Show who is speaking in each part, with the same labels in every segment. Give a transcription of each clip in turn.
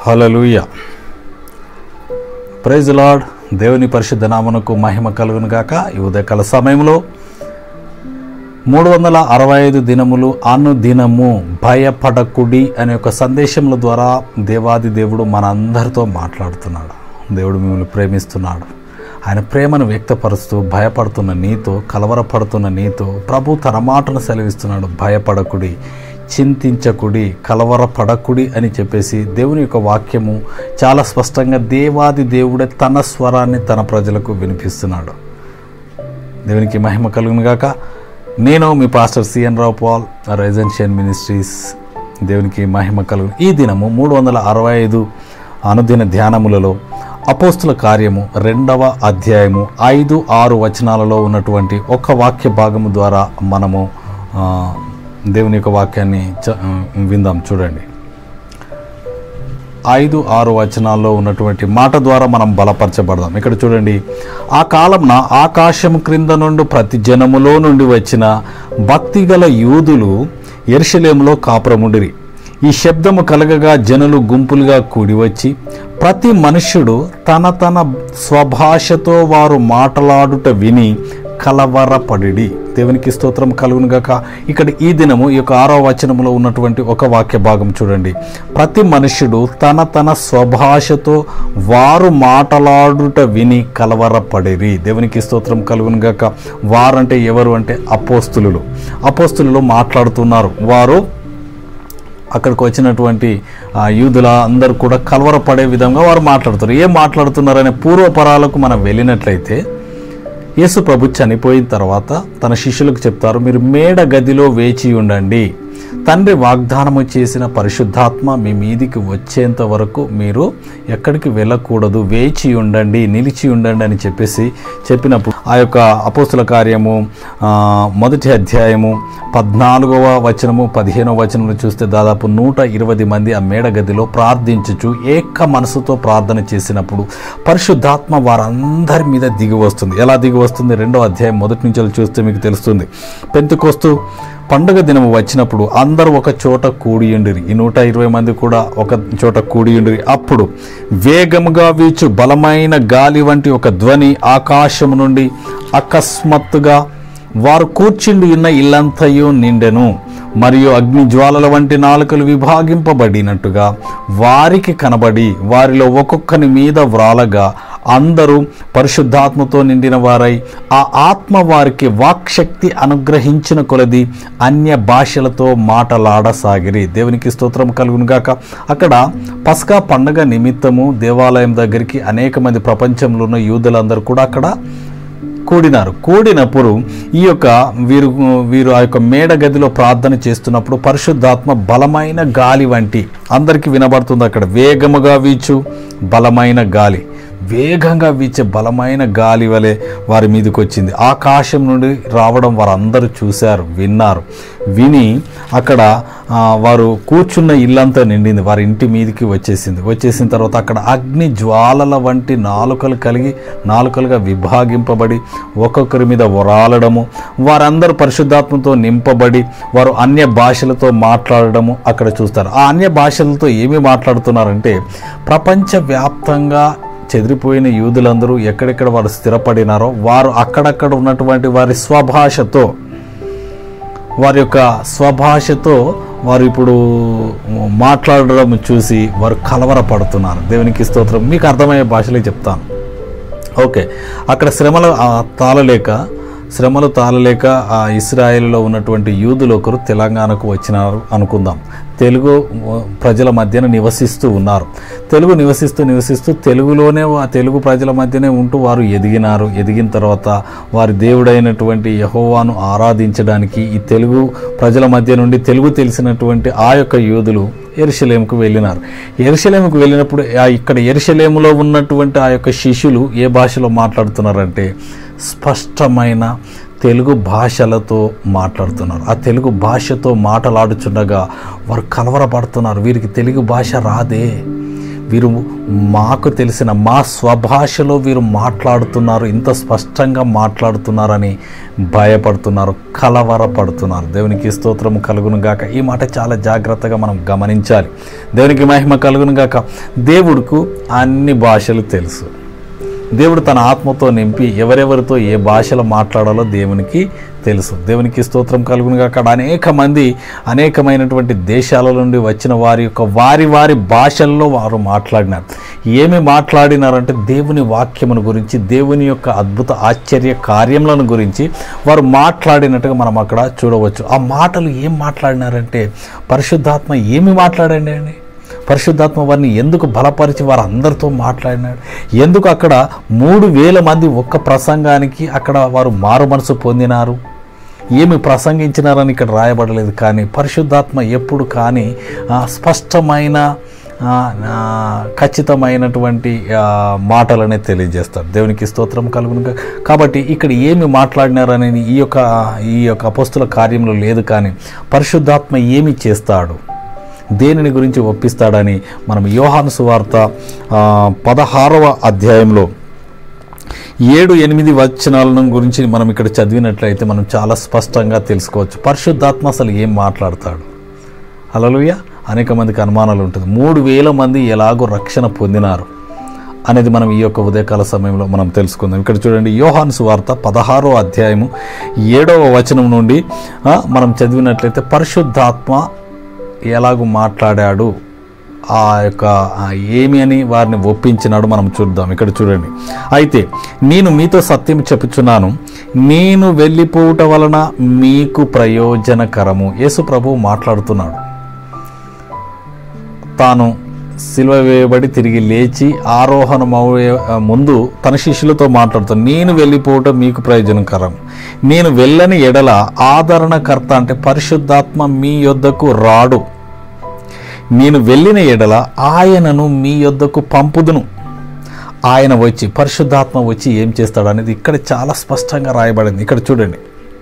Speaker 1: హలలుయ praise lord దేవుని పరిశుద్ధ నామనకు మహిమ కలుగును గాక ఈ ఉదయకాల సమయంలో మూడు వందల అరవై ఐదు దినములు అనుదినము భయపడకుడి అనే ఒక సందేశముల ద్వారా దేవాది దేవుడు మన అందరితో మాట్లాడుతున్నాడు దేవుడు మిమ్మల్ని ప్రేమిస్తున్నాడు ఆయన ప్రేమను వ్యక్తపరుస్తూ భయపడుతున్న నీతో కలవరపడుతున్న నీతో ప్రభు తన మాటను సెలవిస్తున్నాడు భయపడకుడి చింతించకుడి కలవరపడకుడి అని చెప్పేసి దేవుని యొక్క వాక్యము చాలా స్పష్టంగా దేవాది దేవుడే తన స్వరాన్ని తన ప్రజలకు వినిపిస్తున్నాడు దేవునికి మహిమ కలుగును గాక నేను మీ పాస్టర్ సిఎన్ రావు పాల్ రెజెన్షియన్ మినిస్ట్రీస్ దేవునికి మహిమ కలుగు ఈ దినము మూడు వందల అరవై ఐదు అనుదిన ధ్యానములలో అపోస్తుల కార్యము రెండవ అధ్యాయము ఐదు ఆరు వచనాలలో ఉన్నటువంటి ఒక వాక్య భాగము ద్వారా మనము ఆ, దేవుని యొక్క వాక్యాన్ని చ- విందాం చూడండి ఐదు ఆరు వచనాల్లో ఉన్నటువంటి మాట ద్వారా మనం బలపరచబడదాం ఇక్కడ చూడండి ఆ కాలంన ఆకాశం క్రింద నుండి ప్రతి జనములో నుండి వచ్చిన భక్తిగల యూదులు ఎరుషలేములో కాపురముడిరి ఈ శబ్దము కలగగా జనులు గుంపులుగా కూడి వచ్చి ప్రతి మనుష్యుడు తన తన స్వభాషతో వారు మాట్లాడుట విని కలవరపడిడి దేవునికి స్తోత్రం కలుగును గాక ఇక్కడ ఈ దినము ఈ యొక్క ఆరో వచనములో ఉన్నటువంటి ఒక వాక్య భాగం చూడండి ప్రతి మనుష్యుడు తన తన స్వభాషతో వారు మాట్లాడుట విని కలవరపడిరి దేవునికి స్తోత్రం కలుగును గాక వారంటే ఎవరు అంటే అపోస్తులు అపోస్తులు మాట్లాడుతున్నారు వారు అక్కడికి వచ్చినటువంటి ఆ, యూదుల అందరూ కూడా కలవరపడే విధంగా వారు మాట్లాడుతారు ఏం మాట్లాడుతున్నారనే పూర్వపరాలకు మనం వెళ్ళినట్లయితే యేసు ప్రభు చనిపోయిన తర్వాత తన శిష్యులకు చెప్తారు మీరు మేడ గదిలో వేచి ఉండండి తండ్రి వాగ్దానము చేసిన పరిశుద్ధాత్మ మీ మీదికి వచ్చేంత వరకు మీరు ఎక్కడికి వెళ్ళకూడదు వేచి ఉండండి నిలిచి ఉండండి అని చెప్పేసి చెప్పినప్పుడు ఆ యొక్క అపోస్తుల కార్యము ఆ, మొదటి అధ్యాయము పద్నాలుగవ వచనము పదిహేనవ వచనము చూస్తే దాదాపు నూట ఇరవై మంది ఆ మేడ గదిలో ప్రార్థించుచు ఏక మనసుతో ప్రార్థన చేసినప్పుడు పరిశుద్ధాత్మ వారందరి మీద దిగి వస్తుంది ఎలా దిగి వస్తుంది రెండో అధ్యాయం మొదటి నుంచి చూస్తే మీకు తెలుస్తుంది పెంతుకొస్తూ పండుగ దినము వచ్చినప్పుడు అందరూ ఒక చోట కూడియుండిరి ఈ నూట ఇరవై మంది కూడా ఒక చోట కూడియుండిరి అప్పుడు వేగముగా వీచు బలమైన గాలి వంటి ఒక ధ్వని ఆకాశము నుండి అకస్మాత్తుగా వారు కూర్చుండి ఉన్న ఇల్లంతయు నిండెను మరియు అగ్ని జ్వాలల వంటి నాలుకలు విభాగింపబడినట్టుగా వారికి కనబడి వారిలో ఒక్కొక్కని మీద వ్రాలగా అందరూ పరిశుద్ధాత్మతో నిండిన వారై ఆ ఆత్మ వారికి వాక్శక్తి అనుగ్రహించిన కొలది అన్య భాషలతో మాటలాడసాగిరి దేవునికి స్తోత్రం కలుగును గాక అక్కడ పస్కా పండగ నిమిత్తము దేవాలయం దగ్గరికి అనేక మంది ప్రపంచంలో ఉన్న యూదులందరూ కూడా అక్కడ కూడినారు కూడినప్పుడు ఈ యొక్క వీరు వీరు ఆ యొక్క మేడ గదిలో ప్రార్థన చేస్తున్నప్పుడు పరిశుద్ధాత్మ బలమైన గాలి వంటి అందరికీ వినబడుతుంది అక్కడ వేగముగా వీచు బలమైన గాలి వేగంగా వీచే బలమైన గాలి వలె వారి మీదకి వచ్చింది ఆకాశం నుండి రావడం వారందరూ చూశారు విన్నారు విని అక్కడ ఆ, వారు కూర్చున్న ఇల్లంతా నిండింది వారి ఇంటి మీదకి వచ్చేసింది వచ్చేసిన తర్వాత అక్కడ అగ్ని జ్వాలల వంటి నాలుకలు కలిగి నాలుకలుగా విభాగింపబడి ఒక్కొక్కరి మీద వరాలడము వారందరూ పరిశుద్ధాత్మతో నింపబడి వారు అన్య భాషలతో మాట్లాడడము అక్కడ చూస్తారు ఆ అన్య భాషలతో ఏమి మాట్లాడుతున్నారంటే ప్రపంచవ్యాప్తంగా చెదిరిపోయిన యూదులందరూ ఎక్కడెక్కడ వారు స్థిరపడినారో వారు అక్కడక్కడ ఉన్నటువంటి వారి స్వభాషతో వారి యొక్క స్వభాషతో వారు ఇప్పుడు మాట్లాడడం చూసి వారు కలవరపడుతున్నారు దేవునికి స్తోత్రం మీకు అర్థమయ్యే భాషలే చెప్తాను ఓకే అక్కడ శ్రమలు ఆ, తాళలేక శ్రమలు తాళలేక ఆ ఇస్రాయేల్లో ఉన్నటువంటి యూదులు ఒకరు తెలంగాణకు వచ్చినారు అనుకుందాం తెలుగు ఆ, ప్రజల మధ్యన నివసిస్తూ ఉన్నారు తెలుగు నివసిస్తూ నివసిస్తూ తెలుగులోనే ఆ తెలుగు ప్రజల మధ్యనే ఉంటూ వారు ఎదిగినారు ఎదిగిన తర్వాత వారి దేవుడైనటువంటి యహోవాను ఆరాధించడానికి ఈ తెలుగు ప్రజల మధ్య నుండి తెలుగు తెలిసినటువంటి ఆ యొక్క యూదులు ఎరుషలేముకు వెళ్ళినారు ఎరుషలేముకు వెళ్ళినప్పుడు ఆ ఇక్కడ ఎరుషలేములో ఉన్నటువంటి ఆ యొక్క శిష్యులు ఏ భాషలో మాట్లాడుతున్నారంటే స్పష్టమైన తెలుగు భాషలతో మాట్లాడుతున్నారు ఆ తెలుగు భాషతో మాట్లాడుచుండగా వారు కలవరపడుతున్నారు వీరికి తెలుగు భాష రాదే వీరు మాకు తెలిసిన మా స్వభాషలో వీరు మాట్లాడుతున్నారు ఇంత స్పష్టంగా మాట్లాడుతున్నారని భయపడుతున్నారు కలవరపడుతున్నారు దేవునికి స్తోత్రం కలుగును గాక ఈ మాట చాలా జాగ్రత్తగా మనం గమనించాలి దేవునికి మహిమ కలుగును గాక దేవుడుకు అన్ని భాషలు తెలుసు దేవుడు తన ఆత్మతో నింపి ఎవరెవరితో ఏ భాషలో మాట్లాడాలో దేవునికి తెలుసు దేవునికి స్తోత్రం కలుగునుగా అక్కడ అనేక మంది అనేకమైనటువంటి దేశాల నుండి వచ్చిన వారి యొక్క వారి వారి భాషల్లో వారు మాట్లాడినారు ఏమి మాట్లాడినారంటే దేవుని వాక్యమును గురించి దేవుని యొక్క అద్భుత ఆశ్చర్య కార్యములను గురించి వారు మాట్లాడినట్టుగా మనం అక్కడ చూడవచ్చు ఆ మాటలు ఏం మాట్లాడినారంటే పరిశుద్ధాత్మ ఏమి మాట్లాడండి అండి పరిశుద్ధాత్మ వారిని ఎందుకు బలపరిచి వారు అందరితో మాట్లాడినాడు ఎందుకు అక్కడ మూడు వేల మంది ఒక్క ప్రసంగానికి అక్కడ వారు మారు మనసు పొందినారు ఏమి ప్రసంగించినారని ఇక్కడ రాయబడలేదు కానీ పరిశుద్ధాత్మ ఎప్పుడు కానీ ఆ, స్పష్టమైన ఆ, ఆ, ఖచ్చితమైనటువంటి ఆ, మాటలనే తెలియజేస్తారు దేవునికి స్తోత్రం కలుగును కాబట్టి ఇక్కడ ఏమి మాట్లాడినారని ఈ యొక్క ఈ యొక్క అపస్తుల కార్యంలో లేదు కానీ పరిశుద్ధాత్మ ఏమి చేస్తాడు దేనిని గురించి ఒప్పిస్తాడని మనం యోహాను సువార్త ఆ, పదహారవ అధ్యాయంలో ఏడు ఎనిమిది వచనాలను గురించి మనం ఇక్కడ చదివినట్లయితే మనం చాలా స్పష్టంగా తెలుసుకోవచ్చు పరిశుద్ధాత్మ అసలు ఏం మాట్లాడతాడు అలలుయ అనేక మందికి అనుమానాలు ఉంటుంది మూడు వేల మంది ఎలాగో రక్షణ పొందినారు అనేది మనం ఈ యొక్క ఉదయకాల సమయంలో మనం తెలుసుకుందాం ఇక్కడ చూడండి యోహాను సువార్త పదహారో అధ్యాయము ఏడవ వచనం నుండి ఆ, మనం చదివినట్లయితే పరిశుద్ధాత్మ ఎలాగూ మాట్లాడాడు ఆ యొక్క ఆ ఏమి అని వారిని ఒప్పించినాడు మనం చూద్దాం ఇక్కడ చూడండి అయితే నేను మీతో సత్యం చెప్పుచున్నాను నేను వెళ్ళిపోవుట వలన మీకు ప్రయోజనకరము యేసు ప్రభువు మాట్లాడుతున్నాడు తాను సిల్వ వేయబడి తిరిగి లేచి ఆరోహణమయ్యే ముందు తన శిష్యులతో మాట్లాడుతాను నేను వెళ్ళిపోవటం మీకు ప్రయోజనకరం నేను వెళ్ళని ఎడల ఆదరణకర్త అంటే పరిశుద్ధాత్మ మీ యొద్దకు రాడు నేను వెళ్ళిన ఎడల ఆయనను మీ యొద్దకు పంపుదును ఆయన వచ్చి పరిశుద్ధాత్మ వచ్చి ఏం చేస్తాడు అనేది ఇక్కడ చాలా స్పష్టంగా రాయబడింది ఇక్కడ చూడండి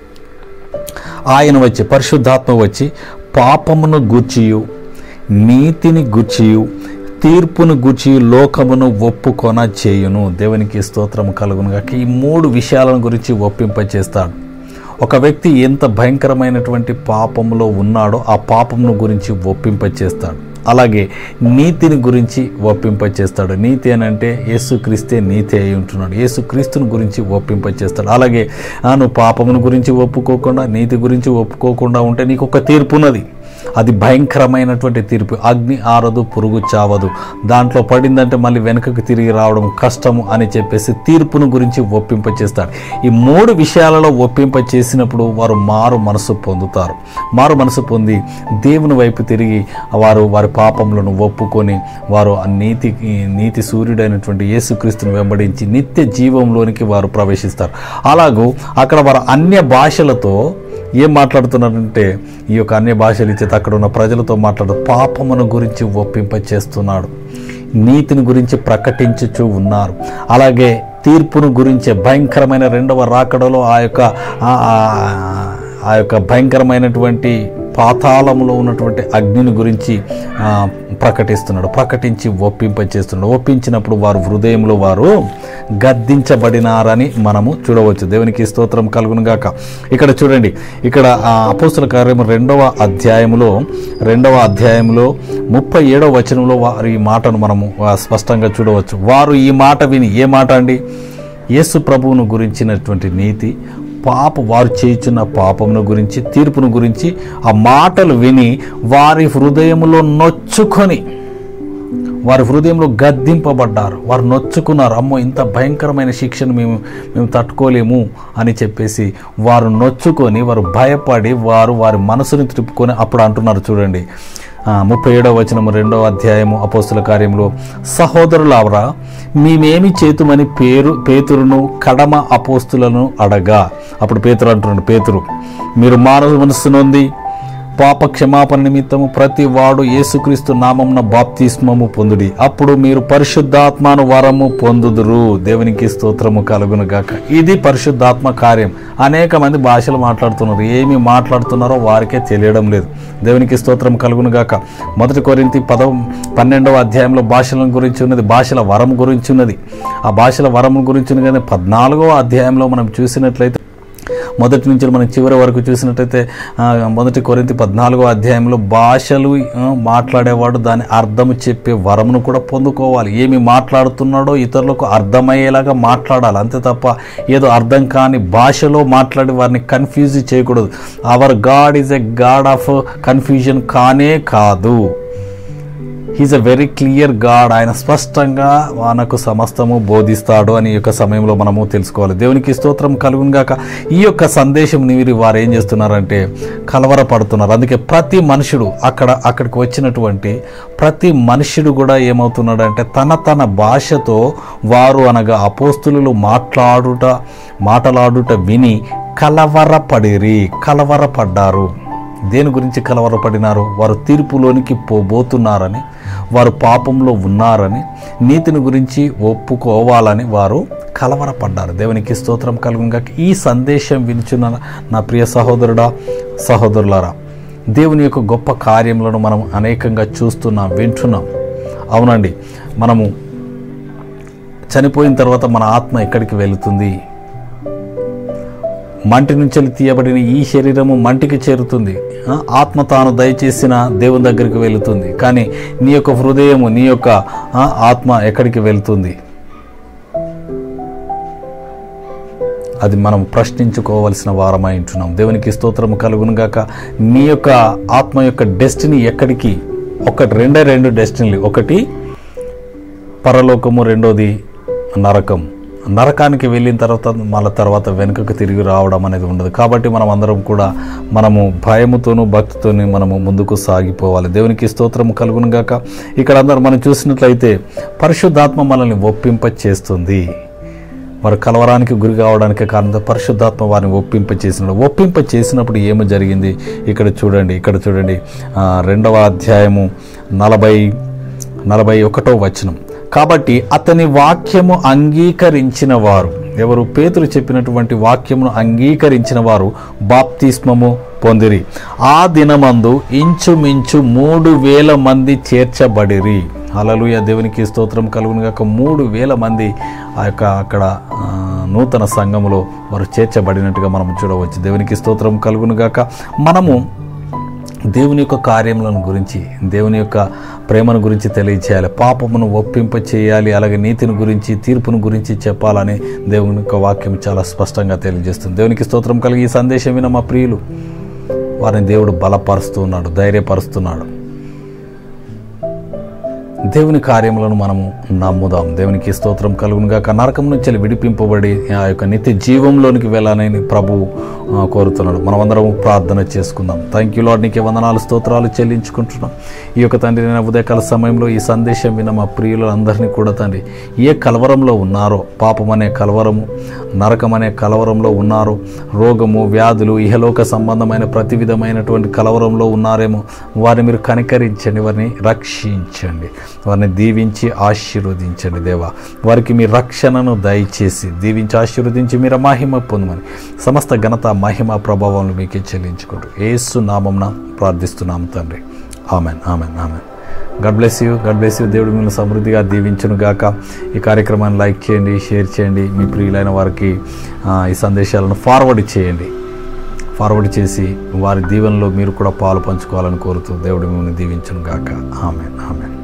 Speaker 1: ఆయన వచ్చి పరిశుద్ధాత్మ వచ్చి పాపమును గూర్చియు నీతిని గూర్చియు తీర్పును గూర్చి లోకమును ఒప్పుకొన చేయును దేవునికి స్తోత్రం కలుగునుగా ఈ మూడు విషయాలను గురించి ఒప్పింపచేస్తాడు ఒక వ్యక్తి ఎంత భయంకరమైనటువంటి పాపంలో ఉన్నాడో ఆ పాపమును గురించి ఒప్పింపచేస్తాడు అలాగే నీతిని గురించి ఒప్పింపచేస్తాడు నీతి అని అంటే యేసుక్రీస్తే నీతి అయి ఉంటున్నాడు యేసుక్రీస్తుని గురించి ఒప్పింపచేస్తాడు అలాగే ఆ, నువ్వు పాపమును గురించి ఒప్పుకోకుండా నీతి గురించి ఒప్పుకోకుండా ఉంటే నీకు ఒక తీర్పు ఉన్నది అది భయంకరమైనటువంటి తీర్పు అగ్ని ఆరదు పురుగు చావదు దాంట్లో పడిందంటే మళ్ళీ వెనుకకు తిరిగి రావడం కష్టము అని చెప్పేసి తీర్పును గురించి ఒప్పింపచేస్తాడు ఈ మూడు విషయాలలో ఒప్పింప చేసినప్పుడు వారు మారు మనసు పొందుతారు మారు మనసు పొంది దేవుని వైపు తిరిగి వారు వారి పాపములను ఒప్పుకొని వారు ఆ నీతి నీతి సూర్యుడైనటువంటి యేసుక్రీస్తుని వెంబడించి నిత్య జీవంలోనికి వారు ప్రవేశిస్తారు అలాగూ అక్కడ వారు అన్య భాషలతో ఏం మాట్లాడుతున్నారంటే ఈ యొక్క అన్య భాషలు ఇచ్చేది అక్కడ ఉన్న ప్రజలతో మాట్లాడు పాపమును గురించి ఒప్పింప చేస్తున్నాడు నీతిని గురించి ప్రకటించుచూ ఉన్నారు అలాగే తీర్పును గురించి భయంకరమైన రెండవ రాకడలో ఆ యొక్క ఆ- ఆ- ఆ యొక్క భయంకరమైనటువంటి పాతాళంలో ఉన్నటువంటి అగ్నిని గురించి ఆ, ప్రకటిస్తున్నాడు ప్రకటించి ఒప్పింప చేస్తున్నాడు ఒప్పించినప్పుడు వారు హృదయంలో వారు గద్దించబడినారని మనము చూడవచ్చు దేవునికి స్తోత్రం కలుగును గాక ఇక్కడ చూడండి ఇక్కడ ఆ అపోస్తుల కార్యము రెండవ అధ్యాయములో రెండవ అధ్యాయంలో ముప్పై ఏడవ వచనంలో వారు ఈ మాటను మనము ఆ, స్పష్టంగా చూడవచ్చు వారు ఈ మాట విని ఏ మాట అండి యేసు ప్రభువును గురించినటువంటి నీతి పాప వారు చేయుచున్న పాపమును గురించి తీర్పును గురించి ఆ మాటలు విని వారి హృదయములో నొచ్చుకొని వారి హృదయంలో గద్దింపబడ్డారు వారు నొచ్చుకున్నారు అమ్మో ఇంత భయంకరమైన శిక్షను మేము మేము తట్టుకోలేము అని చెప్పేసి వారు నొచ్చుకొని వారు భయపడి వారు వారి మనసుని త్రిప్పుకొని అప్పుడు అంటున్నారు చూడండి ఆ, ముప్పై ఏడవ వచనము రెండవ అధ్యాయము అపోస్తుల కార్యంలో సహోదరులావరా మేమేమి చేతుమని పేరు పేతురును కడమ అపోస్తులను అడగా అప్పుడు పేతురు అంటున్నాడు పేతురు మీరు మానవ మనస్సు నొంది పాప క్షమాపణ నిమిత్తము ప్రతి వాడు యేసుక్రీస్తు నామమున బాప్తిస్మము పొందుడి అప్పుడు మీరు పరిశుద్ధాత్మను వరము పొందుదురు దేవునికి స్తోత్రము కలుగును గాక ఇది పరిశుద్ధాత్మ కార్యం అనేక మంది భాషలు మాట్లాడుతున్నారు ఏమి మాట్లాడుతున్నారో వారికే తెలియడం లేదు దేవునికి స్తోత్రం కలుగును గాక మొదటి కొరింతి పద పన్నెండవ అధ్యాయంలో భాషల గురించి ఉన్నది భాషల వరం గురించి ఉన్నది ఆ భాషల వరం గురించి ఉన్నది కానీ పద్నాలుగవ అధ్యాయంలో మనం చూసినట్లయితే మొదటి నుంచి మనం చివరి వరకు చూసినట్టయితే ఆ, మొదటి కొరింతి పద్నాలుగో అధ్యాయంలో భాషలు ఆ, మాట్లాడేవాడు దాని అర్థము చెప్పే వరమును కూడా పొందుకోవాలి ఏమి మాట్లాడుతున్నాడో ఇతరులకు అర్థమయ్యేలాగా మాట్లాడాలి అంతే తప్ప ఏదో అర్థం కాని భాషలో మాట్లాడి వారిని కన్ఫ్యూజ్ చేయకూడదు our God is a God of confusion కానే కాదు he's a very clear God ఆయన స్పష్టంగా మనకు సమస్తము బోధిస్తాడు అని ఈ యొక్క సమయంలో మనము తెలుసుకోవాలి దేవునికి స్తోత్రం కలుగునుగాక ఈ యొక్క సందేశం వీరి వారు ఏం చేస్తున్నారంటే కలవరపడుతున్నారు అందుకే ప్రతి మనుషుడు అక్కడ అక్కడికి వచ్చినటువంటి ప్రతి మనుషుడు కూడా ఏమవుతున్నాడంటే తన తన భాషతో వారు అనగా అపోస్తులు మాట్లాడుట మాటలాడుట విని కలవరపడిరి కలవరపడ్డారు దేని గురించి కలవరపడినారు వారు తీర్పులోనికి పోబోతున్నారని వారు పాపంలో ఉన్నారని నీతిని గురించి ఒప్పుకోవాలని వారు కలవరపడ్డారు దేవునికి స్తోత్రం కలుగుగా ఈ సందేశం వినిచున్న నా ప్రియ సహోదరుడా సహోదరులారా దేవుని యొక్క గొప్ప కార్యములను మనం అనేకంగా చూస్తున్నాం వింటున్నాం అవునండి మనము చనిపోయిన తర్వాత మన ఆత్మ ఎక్కడికి వెళుతుంది మంటి నుంచి తీయబడిన ఈ శరీరము మంటికి చేరుతుంది ఆ, ఆత్మ తాను దయచేసిన దేవుని దగ్గరికి వెళుతుంది కానీ నీ యొక్క హృదయము నీ యొక్క ఆ, ఆత్మ ఎక్కడికి వెళ్తుంది అది మనం ప్రశ్నించుకోవలసిన వారమై ఉంటున్నాం దేవునికి స్తోత్రము కలుగును గాక నీ యొక్క ఆత్మ యొక్క డెస్టినీ ఎక్కడికి ఒకటి రెండే రెండు డెస్టినీలు ఒకటి పరలోకము రెండోది నరకం నరకానికి వెళ్ళిన తర్వాత మళ్ళీ తర్వాత వెనుకకు తిరిగి రావడం అనేది ఉండదు కాబట్టి మనం అందరం కూడా మనము భయముతోనూ భక్తితోని మనము ముందుకు సాగిపోవాలి దేవునికి స్తోత్రము కలుగును గాక ఇక్కడ అందరం మనం చూసినట్లయితే పరిశుద్ధాత్మ మనల్ని ఒప్పింప చేస్తుంది వారు కలవరానికి గురి కావడానికి కారణంతో పరిశుద్ధాత్మ వారిని ఒప్పింప చేసినాడు ఒప్పింప చేసినప్పుడు ఏమి జరిగింది ఇక్కడ చూడండి ఇక్కడ చూడండి ఆ, రెండవ అధ్యాయము నలభై నలభై ఒకటో వచనం కాబట్టి అతని వాక్యము అంగీకరించిన వారు ఎవరు పేతురు చెప్పినటువంటి వాక్యమును అంగీకరించిన వారు బాప్తిస్మము పొందిరి ఆ దినమందు ఇంచుమించు మూడు వేల మంది చేర్చబడిరి హల్లెలూయా దేవునికి స్తోత్రం కలుగును గాక మూడు వేల మంది ఆ యొక్క అక్కడ ఆ, నూతన సంఘములో వారు చేర్చబడినట్టుగా మనం చూడవచ్చు దేవునికి స్తోత్రం కలుగును గాక మనము దేవుని యొక్క కార్యములను గురించి దేవుని యొక్క ప్రేమను గురించి తెలియచేయాలి పాపమును ఒప్పింప చేయాలి అలాగే నీతిని గురించి తీర్పును గురించి చెప్పాలని దేవుని యొక్క వాక్యం చాలా స్పష్టంగా తెలియజేస్తుంది దేవునికి స్తోత్రం కలిగి ఈ సందేశం విన మా ప్రియులు వారిని దేవుడు బలపరుస్తూ ఉన్నాడు ధైర్యపరుస్తున్నాడు దేవుని కార్యములను మనము నమ్ముదాం దేవునికి స్తోత్రం కలుగును గాక నరకం నుంచి విడిపింపబడి ఆ యొక్క నిత్య జీవంలోనికి వెళ్ళాలని ప్రభు ఆ, కోరుతున్నాడు మనమందరం ప్రార్థన చేసుకుందాం థ్యాంక్ యూ లాడ్ నీకే వందనాలు స్తోత్రాలు చెల్లించుకుంటున్నాం ఈ యొక్క తండ్రి నేను ఉదయకాల సమయంలో ఈ సందేశం విన్న మా ప్రియులందరినీ కూడా తండ్రి ఏ కలవరంలో ఉన్నారో పాపం అనే కలవరము నరకం అనే కలవరంలో ఉన్నారో రోగము వ్యాధులు ఇహలోక సంబంధమైన ప్రతి విధమైనటువంటి కలవరంలో ఉన్నారేమో వారిని మీరు కనికరించండి వారిని రక్షించండి వారిని దీవించి ఆశీర్వదించండి దేవా వారికి మీ రక్షణను దయచేసి దీవించి ఆశీర్వదించి మీరు మహిమ పొందమని సమస్త ఘనత మహిమ ప్రభావం మీకే చెల్లించుకుంటూ ఏసు నామంన ప్రార్థిస్తున్నాం తండ్రి amen amen amen God bless you God bless you దేవుడు మిమ్మల్ని సమృద్ధిగా దీవించును గాక ఈ కార్యక్రమాన్ని లైక్ చేయండి షేర్ చేయండి మీ ప్రియులైన వారికి ఆ, ఈ సందేశాలను ఫార్వర్డ్ చేయండి ఫార్వర్డ్ చేసి వారి దీవెనలో మీరు కూడా పాలు పంచుకోవాలని కోరుతూ దేవుడు మిమ్మల్ని దీవించును గాక ఆమెన్ ఆమెన్